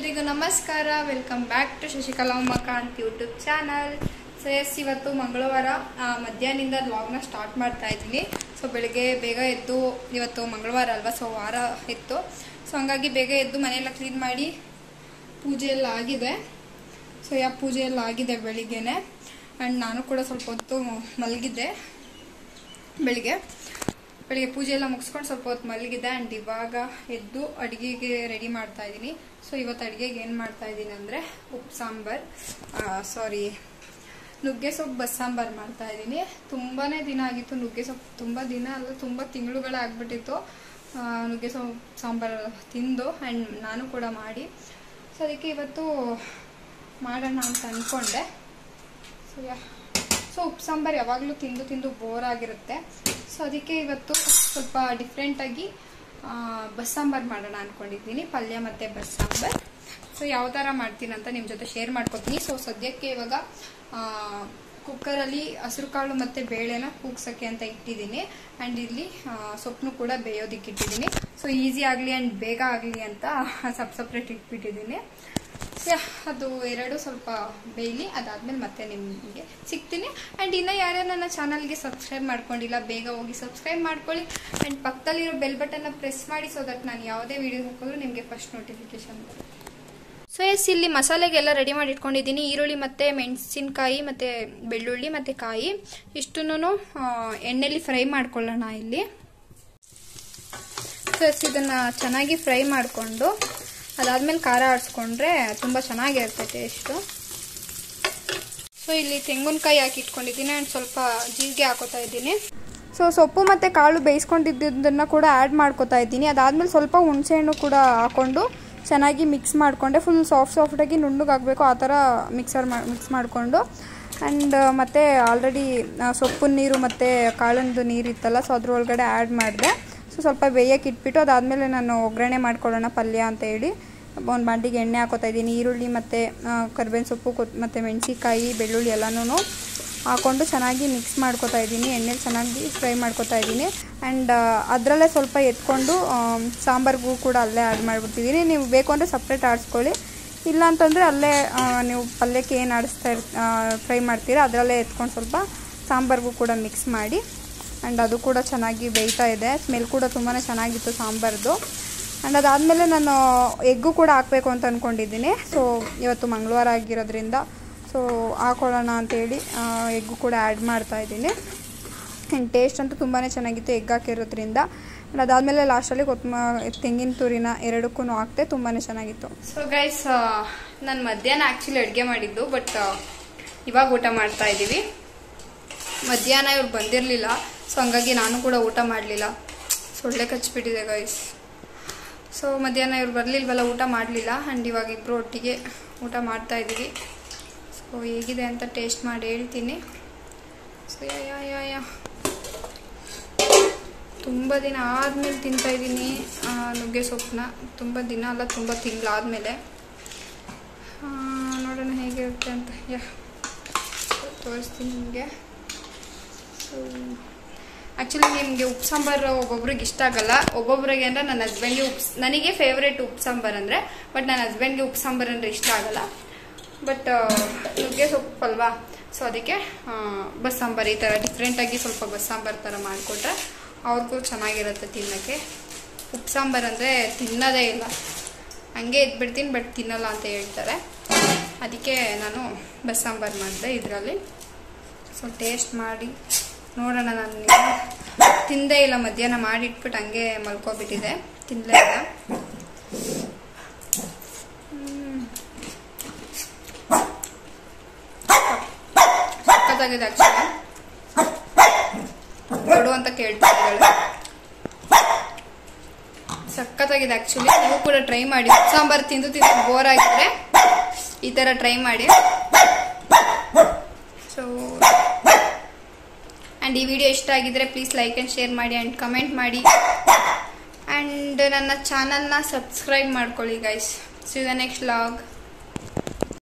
ಎಲ್ರಿಗೂ ನಮಸ್ಕಾರ welcome back to Shashikala Umakant YouTube channel so yes ಇವತ್ತು ಮಂಗಳವಾರ ಆ, ಮಧ್ಯಾಹ್ನದಿಂದ ವ್ಲಾಗ್ನ ಸ್ಟಾರ್ಟ್ ಮಾಡ್ತಾ ಇದ್ದೀನಿ ಸೊ ಬೆಳಿಗ್ಗೆ ಬೇಗ ಎದ್ದು ಇವತ್ತು ಮಂಗಳವಾರ ಅಲ್ವಾ ಸೊ ವಾರ ಇತ್ತು ಸೊ ಹಂಗಾಗಿ ಬೇಗ ಎದ್ದು ಮನೆಯೆಲ್ಲ ಕ್ಲೀನ್ ಮಾಡಿ ಪೂಜೆ ಎಲ್ಲ ಆಗಿದೆ ಸೊ ಯಾ ಪೂಜೆ ಎಲ್ಲ ಆಗಿದೆ ಬೆಳಿಗ್ಗೆನೆ ಆ್ಯಂಡ್ ನಾನು ಕೂಡ ಸ್ವಲ್ಪ ಹೊತ್ತು ಮಲಗಿದ್ದೆ ಬೆಳಿಗ್ಗೆ ಬೆಳಿಗ್ಗೆ ಪೂಜೆ ಎಲ್ಲ ಮುಗಿಸ್ಕೊಂಡು ಸ್ವಲ್ಪ ಹೊತ್ತು ಮಲಗಿದೆ ಆ್ಯಂಡ್ ಇವಾಗ ಎದ್ದು ಅಡುಗೆಗೆ ರೆಡಿ ಮಾಡ್ತಾ ಇದ್ದೀನಿ ಸೊ ಇವತ್ತು ಅಡುಗೆಗೆ ಏನು ಮಾಡ್ತಾ ಇದ್ದೀನಿ ಅಂದರೆ ಉಪ್ಪು ಸಾಂಬಾರ್ ಸಾರಿ ನುಗ್ಗೆ ಸೊಪ್ಪು ಬಸ್ಸಾಂಬಾರ್ ಮಾಡ್ತಾ ಇದ್ದೀನಿ ತುಂಬಾ ದಿನ ಆಗಿತ್ತು ನುಗ್ಗೆ ಸೊಪ್ಪು ತುಂಬ ದಿನ ಅಲ್ಲ ತುಂಬ ತಿಂಗಳುಗಳಾಗ್ಬಿಟ್ಟಿತ್ತು ಆ, ನುಗ್ಗೆ ಸೊಪ್ಪು ಸಾಂಬಾರು ತಿಂದು ಆ್ಯಂಡ್ ನಾನು ಕೂಡ ಮಾಡಿ ಸೊ ಅದಕ್ಕೆ ಇವತ್ತು ಮಾಡೋಣ ಅಂತ ಅಂದ್ಕೊಂಡೆ ಸೊ ಯಾ ಸೊ ಉಪ್ಪು ಸಾಂಬಾರು ಯಾವಾಗಲೂ ತಿಂದು ತಿಂದು ಬೋರ್ ಆಗಿರುತ್ತೆ ಸೊ ಅದಕ್ಕೆ ಇವತ್ತು ಸ್ವಲ್ಪ ಡಿಫ್ರೆಂಟಾಗಿ ಬಸ್ಸಾಂಬಾರು ಮಾಡೋಣ ಅಂದ್ಕೊಂಡಿದ್ದೀನಿ ಪಲ್ಯ ಮತ್ತು ಬಸ್ಸಾಂಬಾರು ಸೊ ಯಾವ ಥರ ಮಾಡ್ತೀನಿ ಅಂತ ನಿಮ್ಮ ಜೊತೆ ಶೇರ್ ಮಾಡ್ಕೊತೀನಿ ಸೊ ಸದ್ಯಕ್ಕೆ ಇವಾಗ ಕುಕ್ಕರಲ್ಲಿ ಹಸಿರು ಕಾಳು ಮತ್ತು ಬೇಳೆನ ಕೂಗ್ಸೋಕ್ಕೆ ಅಂತ ಇಟ್ಟಿದ್ದೀನಿ ಆ್ಯಂಡ್ ಇಲ್ಲಿ ಸೊಪ್ಪನ್ನು ಕೂಡ ಬೇಯೋದಕ್ಕೆ ಇಟ್ಟಿದ್ದೀನಿ ಸೊ ಈಸಿ ಆಗಲಿ ಆ್ಯಂಡ್ ಬೇಗ ಆಗಲಿ ಅಂತ ಸಪ್ ಸಪ್ರೇಟ್ ಇಟ್ಬಿಟ್ಟಿದ್ದೀನಿ ಯಾ ಅದು ಎರಡು ಸ್ವಲ್ಪ ಬೇಯಲಿ ಅದಾದ್ಮೇಲೆ ಮತ್ತೆ ನಿಮಗೆ ಸಿಗ್ತೀನಿ ಆ್ಯಂಡ್ ಇನ್ನು ಯಾರ್ಯಾರು ನನ್ನ ಚಾನಲ್ಗೆ ಸಬ್ಸ್ಕ್ರೈಬ್ ಮಾಡ್ಕೊಂಡಿಲ್ಲ ಬೇಗ ಹೋಗಿ ಸಬ್ಸ್ಕ್ರೈಬ್ ಮಾಡ್ಕೊಳ್ಳಿ ಆ್ಯಂಡ್ ಪಕ್ಕದಲ್ಲಿರೋ ಬೆಲ್ ಬಟನ್ನ ಪ್ರೆಸ್ ಮಾಡಿ ಸೊ ದಟ್ ನಾನು ಯಾವುದೇ ವಿಡಿಯೋ ಹಾಕಿದ್ರು ನಿಮಗೆ ಫಸ್ಟ್ ನೋಟಿಫಿಕೇಶನ್ ಬರುತ್ತೆ ಸೊ ಎಸ್ ಇಲ್ಲಿ ಮಸಾಲೆಗೆಲ್ಲ ರೆಡಿ ಮಾಡಿ ಇಟ್ಕೊಂಡಿದ್ದೀನಿ ಈರುಳ್ಳಿ ಮತ್ತು ಮೆಣಸಿನ್ಕಾಯಿ ಮತ್ತು ಬೆಳ್ಳುಳ್ಳಿ ಮತ್ತು ಕಾಯಿ ಇಷ್ಟನ್ನು ಎಣ್ಣೆಲಿ ಫ್ರೈ ಮಾಡ್ಕೊಳ್ಳೋಣ ಇಲ್ಲಿ ಸೊ ಎಸ್ ಇದನ್ನು ಚೆನ್ನಾಗಿ ಫ್ರೈ ಮಾಡಿಕೊಂಡು ಅದಾದ್ಮೇಲೆ ಖಾರ ಆಡಿಸ್ಕೊಂಡ್ರೆ ತುಂಬ ಚೆನ್ನಾಗಿರುತ್ತೆ ಟೇಸ್ಟು ಸೊ ಇಲ್ಲಿ ತೆಂಗಿನಕಾಯಿ ಹಾಕಿ ಇಟ್ಕೊಂಡಿದ್ದೀನಿ ಆ್ಯಂಡ್ ಸ್ವಲ್ಪ ಜೀರಿಗೆ ಹಾಕೋತಾ ಇದ್ದೀನಿ ಸೊ ಸೊಪ್ಪು ಮತ್ತು ಕಾಳು ಬೇಯಿಸ್ಕೊಂಡಿದ್ದನ್ನು ಕೂಡ ಆ್ಯಡ್ ಮಾಡ್ಕೋತಾ ಇದ್ದೀನಿ ಅದಾದಮೇಲೆ ಸ್ವಲ್ಪ ಹುಣಸೆಹಣ್ಣು ಕೂಡ ಹಾಕ್ಕೊಂಡು ಚೆನ್ನಾಗಿ ಮಿಕ್ಸ್ ಮಾಡಿಕೊಂಡೆ ಫುಲ್ ಸಾಫ್ಟ್ ಸಾಫ್ಟಾಗಿ ನುಣ್ಣಗಾಗಬೇಕು ಆ ಥರ ಮಿಕ್ಸರ್ ಮಾ ಮಿಕ್ಸ್ ಮಾಡಿಕೊಂಡು ಆ್ಯಂಡ್ ಮತ್ತು ಆಲ್ರೆಡಿ ಸೊಪ್ಪಿನ ನೀರು ಮತ್ತು ಕಾಳಂದು ನೀರು ಇತ್ತಲ್ಲ ಸೊ ಅದ್ರೊಳಗಡೆ ಆ್ಯಡ್ ಮಾಡಿದೆ ಸೊ ಸ್ವಲ್ಪ ಬೇಯಕ್ಕೆ ಇಟ್ಬಿಟ್ಟು ಅದಾದಮೇಲೆ ನಾನು ಒಗ್ಗರಣೆ ಮಾಡ್ಕೊಳ್ಳೋಣ ಪಲ್ಯ ಅಂತ ಹೇಳಿ ಒಂದು ಬಾಂಡಿಗೆ ಎಣ್ಣೆ ಹಾಕೋತಾ ಇದ್ದೀನಿ ಈರುಳ್ಳಿ ಮತ್ತು ಕರ್ಬೇವಿನ ಸೊಪ್ಪು ಕೊತ್ ಮತ್ತು ಮೆಣಸಿಕಾಯಿ ಬೆಳ್ಳುಳ್ಳಿ ಎಲ್ಲನೂ ಹಾಕ್ಕೊಂಡು ಚೆನ್ನಾಗಿ ಮಿಕ್ಸ್ ಮಾಡ್ಕೊತಾ ಇದ್ದೀನಿ ಎಣ್ಣೆಲಿ ಚೆನ್ನಾಗಿ ಫ್ರೈ ಮಾಡ್ಕೊತಾ ಇದ್ದೀನಿ ಆ್ಯಂಡ್ ಅದರಲ್ಲೇ ಸ್ವಲ್ಪ ಎತ್ಕೊಂಡು ಸಾಂಬಾರ್ಗೂ ಕೂಡ ಅಲ್ಲೇ ಆ್ಯಡ್ ಮಾಡಿಬಿಡ್ತಿದ್ದೀನಿ ನೀವು ಬೇಕು ಅಂದರೆ ಸಪ್ರೇಟ್ ಆಡಿಸ್ಕೊಳ್ಳಿ ಇಲ್ಲ ಅಂತಂದರೆ ಅಲ್ಲೇ ಆ, ನೀವು ಪಲ್ಯಕ್ಕೆ ಏನು ಆಡಿಸ್ತಾ ಇರ್ ಫ್ರೈ ಮಾಡ್ತೀರಾ ಅದರಲ್ಲೇ ಎತ್ಕೊಂಡು ಸ್ವಲ್ಪ ಸಾಂಬಾರ್ಗೂ ಕೂಡ ಮಿಕ್ಸ್ ಮಾಡಿ ಆ್ಯಂಡ್ ಅದು ಕೂಡ ಚೆನ್ನಾಗಿ ಬೇಯ್ತಾ ಇದೆ ಸ್ಮೆಲ್ ಕೂಡ ತುಂಬಾ ಚೆನ್ನಾಗಿತ್ತು ಸಾಂಬಾರ್ದು ಆ್ಯಂಡ್ ಅದಾದಮೇಲೆ ನಾನು ಎಗ್ಗು ಕೂಡ ಹಾಕಬೇಕು ಅಂತ ಅಂದ್ಕೊಂಡಿದ್ದೀನಿ ಸೊ ಇವತ್ತು ಮಂಗಳವಾರ ಆಗಿರೋದ್ರಿಂದ ಸೊ ಹಾಕೊಳ್ಳೋಣ ಅಂತೇಳಿ ಎಗ್ಗು ಕೂಡ ಆ್ಯಡ್ ಮಾಡ್ತಾ ಇದ್ದೀನಿ ಆ್ಯಂಡ್ ಟೇಸ್ಟ್ ಅಂತೂ ತುಂಬಾ ಚೆನ್ನಾಗಿತ್ತು ಎಗ್ ಹಾಕಿರೋದ್ರಿಂದ ಆ್ಯಂಡ್ ಅದಾದಮೇಲೆ ಲಾಸ್ಟಲ್ಲಿ ಕೊತ್ತಂಬ ತೆಂಗಿನ ತುರಿನ ಎರಡಕ್ಕೂ ಹಾಕ್ತೆ ತುಂಬಾ ಚೆನ್ನಾಗಿತ್ತು ಸೊ ಗೈಸ್ ನಾನು ಮಧ್ಯಾಹ್ನ ಆ್ಯಕ್ಚುಲಿ ಅಡುಗೆ ಮಾಡಿದ್ದು ಬಟ್ ಇವಾಗ ಊಟ ಮಾಡ್ತಾ ಇದ್ದೀವಿ ಮಧ್ಯಾಹ್ನ ಇವ್ರು ಬಂದಿರಲಿಲ್ಲ ಸೊ ಹಂಗಾಗಿ ನಾನು ಕೂಡ ಊಟ ಮಾಡಲಿಲ್ಲ ಸೊಳ್ಳೆ ಕಚ್ಬಿಟ್ಟಿದೆ ಗೈಸ್ ಸೊ ಮಧ್ಯಾಹ್ನ ಇವ್ರು ಬರಲಿಲ್ವಲ್ಲ ಊಟ ಮಾಡಲಿಲ್ಲ ಆ್ಯಂಡ್ ಇವಾಗ ಇಬ್ಬರು ಒಟ್ಟಿಗೆ ಊಟ ಮಾಡ್ತಾ ಇದ್ದೀವಿ ಸೊ ಹೇಗಿದೆ ಅಂತ ಟೇಸ್ಟ್ ಮಾಡಿ ಹೇಳ್ತೀನಿ ಸೊ ಯಾ ಯಾ ಯಾ ಯಾ ತುಂಬ ದಿನ ಆದಮೇಲೆ ತಿಂತಾ ಇದ್ದೀನಿ ನುಗ್ಗೆ ಸೊಪ್ಪನ್ನ ತುಂಬ ದಿನ ಅಲ್ಲ ತುಂಬ ತಿಂಗಳಾದಮೇಲೆ ನೋಡೋಣ ಹೇಗಿರುತ್ತೆ ಅಂತ ಯಾ ತೋರಿಸ್ತೀನಿ ನಿಮಗೆ ಸೊ ಆ್ಯಕ್ಚುಲಿ ನಿಮಗೆ ಉಪ್ಪು ಸಾಂಬಾರು ಒಬ್ಬೊಬ್ರಿಗೆ ಇಷ್ಟ ಆಗಲ್ಲ ಒಬ್ಬೊಬ್ರಿಗೆ ಅಂದರೆ ನನ್ನ ಹಸ್ಬೆಂಡ್ಗೆ ಉಪ್ಪು ನನಗೆ ಫೇವ್ರೇಟ್ ಉಪ್ಪು ಸಾಂಬಾರು ಅಂದರೆ ಬಟ್ ನನ್ನ ಹಸ್ಬೆಂಡ್ಗೆ ಉಪ್ಪು ಸಾಂಬಾರು ಅಂದರೆ ಇಷ್ಟ ಆಗಲ್ಲ ಬಟ್ ನುಗ್ಗೆ ಸೊಪ್ಪು ಅಲ್ವಾ ಸೊ ಅದಕ್ಕೆ ಆ, ಬಸ್ ಸಾಂಬಾರು ಈ ಥರ ಡಿಫ್ರೆಂಟಾಗಿ ಸ್ವಲ್ಪ ಬಸ್ ಸಾಂಬಾರು ಥರ ಮಾಡಿಕೊಟ್ರೆ ಅವ್ರಿಗೂ ಚೆನ್ನಾಗಿರುತ್ತೆ ತಿನ್ನೋಕ್ಕೆ ಉಪ್ಪು ಸಾಂಬಾರು ಅಂದರೆ ತಿನ್ನೋದೇ ಇಲ್ಲ ಹಂಗೆ ಎದ್ಬಿಡ್ತೀನಿ ಬಟ್ ತಿನ್ನಲ್ಲ ಅಂತ ಹೇಳ್ತಾರೆ ಅದಕ್ಕೆ ನಾನು ಬಸ್ ಸಾಂಬಾರು ಮಾಡಿದೆ ಇದರಲ್ಲಿ ಸೊ ಟೇಸ್ಟ್ ಮಾಡಿ ನೋಡೋಣ ನಾನು ಇನ್ನೂ ತಿಂದೇ ಇಲ್ಲ ಮಧ್ಯಾಹ್ನ ಮಾಡಿಟ್ಬಿಟ್ಟು ಹಂಗೆ ಮಲ್ಕೊಬಿಟ್ಟಿದೆ ತಿನ್ನಲೇ ಇಲ್ಲ ಹ್ಮ್. ಸಖತ್ತಾಗಿದೆ ಆಕ್ಚುಲಿ ಕೊಡು ಅಂತ ಕೇಳ್ತಿದ್ದಾಳೆ ಸಖತ್ತಾಗಿದೆ ಆಕ್ಚುಲಿ ನೀವು ಕೂಡ ಟ್ರೈ ಮಾಡಿ ಸಾಂಬಾರು ತಿಂದು ತಿಂದು ಬೋರ್ ಆಗಿದ್ರೆ ಈ ಥರ ಟ್ರೈ ಮಾಡಿ ಸೊ ಆ್ಯಂಡ್ ಈ ವಿಡಿಯೋ ಇಷ್ಟ ಆಗಿದ್ರೆ ಪ್ಲೀಸ್ ಲೈಕ್ ಆ್ಯಂಡ್ ಶೇರ್ ಮಾಡಿ ಆ್ಯಂಡ್ ಕಮೆಂಟ್ ಮಾಡಿ ಆ್ಯಂಡ್ ನನ್ನ ಚಾನಲ್ನ ಸಬ್ಸ್ಕ್ರೈಬ್ ಮಾಡ್ಕೊಳ್ಳಿ guys see the next log